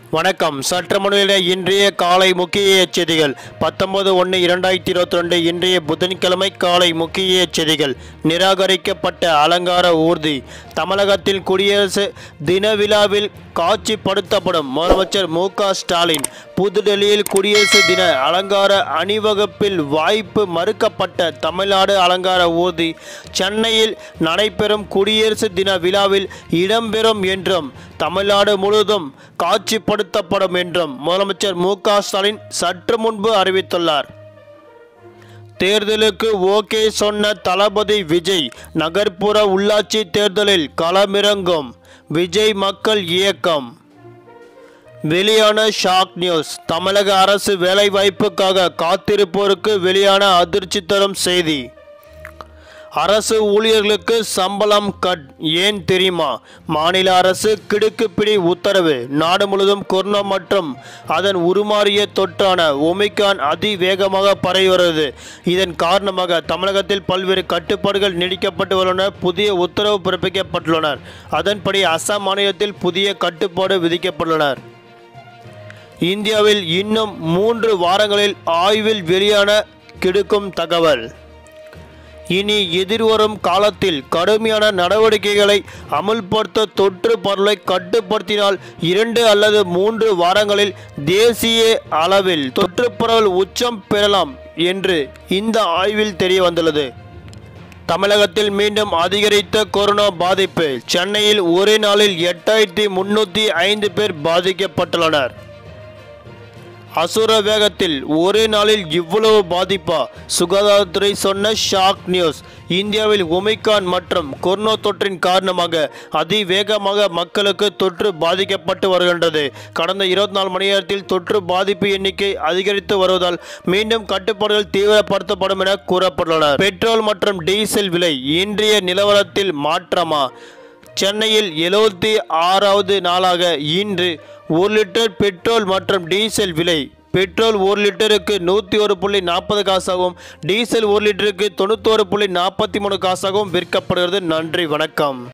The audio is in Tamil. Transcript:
வணக்கம் சற்று முன்னிலை இன்றைய காலை முக்கிய செய்திகள் பத்தொன்பது ஒன்று இரண்டாயிரத்தி இருபத்தி ரெண்டு இன்றைய புதன்கிழமை காலை முக்கிய செய்திகள் நிராகரிக்கப்பட்ட அலங்கார ஊர்தி தமிழகத்தில் குடியரசு தின விழாவில் காட்சிப்படுத்தப்படும் முதலமைச்சர் மு க ஸ்டாலின் புதுடெல்லியில் குடியரசு தின அலங்கார அணிவகுப்பில் வாய்ப்பு மறுக்கப்பட்ட தமிழ்நாடு அலங்கார ஊர்தி சென்னையில் நடைபெறும் குடியரசு தின விழாவில் இடம்பெறும் என்றும் தமிழ்நாடு முழுவதும் காட்சிப்படுத்தப்படும் என்றும் முதலமைச்சர் மு க ஸ்டாலின் சற்று முன்பு அறிவித்துள்ளார் தேர்தலுக்கு ஓகே சொன்ன தளபதி விஜய் நகர்ப்புற உள்ளாட்சி தேர்தலில் களமிறங்கும் விஜய் மக்கள் இயக்கம் வெளியான ஷாக் நியூஸ் தமிழக அரசு வேலைவாய்ப்புக்காக காத்திருப்போருக்கு வெளியான அதிர்ச்சி தரும் செய்தி அரசு ஊழியர்களுக்கு சம்பளம் கட் ஏன் தெரியுமா மாநில அரசு கிடுக்குப்பிடி உத்தரவு நாடு முழுவதும் கொரோனா மற்றும் அதன் உருமாறிய தொற்றான ஒமிகான் அதிவேகமாக பரவி வருகிறது இதன் காரணமாக தமிழகத்தில் பல்வேறு கட்டுப்பாடுகள் நீடிக்கப்பட்டு உள்ளன புதிய உத்தரவு பிறப்பிக்கப்பட்டுள்ளனர் அதன்படி அசாம் மாநிலத்தில் புதிய கட்டுப்பாடு விதிக்கப்பட்டுள்ளனர் இந்தியாவில் இன்னும் மூன்று வாரங்களில் ஆய்வில் வெளியான கிடுக்கும் தகவல் இனி எதிர்வரும் காலத்தில் கடுமையான நடவடிக்கைகளை அமுல்படுத்த தொற்று பரவலை கட்டுப்படுத்தினால் இரண்டு அல்லது மூன்று வாரங்களில் தேசிய அளவில் தொற்று பரவல் உச்சம் பெறலாம் என்று இந்த ஆய்வில் தெரிய வந்துள்ளது தமிழகத்தில் மீண்டும் அதிகரித்த கொரோனா பாதிப்பு சென்னையில் ஒரே நாளில் எட்டாயிரத்தி முன்னூற்றி ஐந்து பேர் பாதிக்கப்பட்டுள்ளனர் அசுர வேகத்தில் ஒரே நாளில் இவ்வளவு பாதிப்பா சுகாதாரத்துறை சொன்ன ஷாக் நியூஸ் இந்தியாவில் ஒமிகான் மற்றும் கொரோனா தொற்றின் காரணமாக அதிவேகமாக மக்களுக்கு தொற்று பாதிக்கப்பட்டு வருகின்றது கடந்த இருபத்தி நாலு மணி நேரத்தில் தொற்று பாதிப்பு எண்ணிக்கை அதிகரித்து வருவதால் மீண்டும் கட்டுப்பாடுகள் தீவிரப்படுத்தப்படும் என கூறப்பட்டுள்ளன பெட்ரோல் மற்றும் டீசல் விலை இன்றைய நிலவரத்தில் மாற்றமா சென்னையில் எழுபத்தி ஆறாவது நாளாக இன்று ஒரு லிட்டர் பெட்ரோல் மற்றும் டீசல் விலை பெட்ரோல் ஒரு லிட்டருக்கு நூற்றி ஒரு புள்ளி நாற்பது காசாகவும் டீசல் ஒரு லிட்டருக்கு தொண்ணூத்தோரு புள்ளி நாற்பத்தி மூணு காசாகவும் விற்கப்படுகிறது நன்றி வணக்கம்